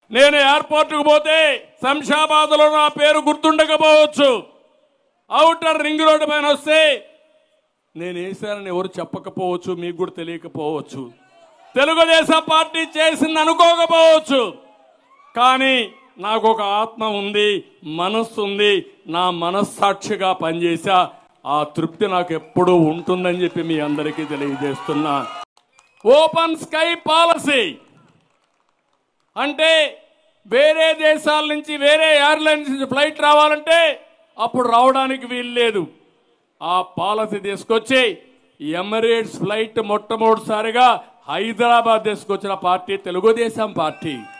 నేను ఎయిర్పోర్ట్కు పోతే శంషాబాద్లో నా పేరు గుర్తుండకపోవచ్చు అవుటర్ రింగ్ రోడ్డు పైన వస్తే నేను వేశానని ఎవరు చెప్పకపోవచ్చు మీకు కూడా తెలియకపోవచ్చు తెలుగుదేశం పార్టీ చేసింది అనుకోకపోవచ్చు కానీ నాకు ఒక ఆత్మ ఉంది మనస్సు ఉంది నా మనస్సాక్షిగా పనిచేసా ఆ తృప్తి నాకు ఎప్పుడూ ఉంటుందని చెప్పి మీ అందరికీ తెలియజేస్తున్నా ఓపెన్ స్కై పాలసీ అంటే వేరే దేశాల నుంచి వేరే ఎయిర్లైన్స్ నుంచి ఫ్లైట్ రావాలంటే అప్పుడు రావడానికి వీలు లేదు ఆ పాలసీ తీసుకొచ్చి ఎమిరేట్స్ ఫ్లైట్ మొట్టమొదటిసారిగా హైదరాబాద్ తీసుకొచ్చిన పార్టీ తెలుగుదేశం పార్టీ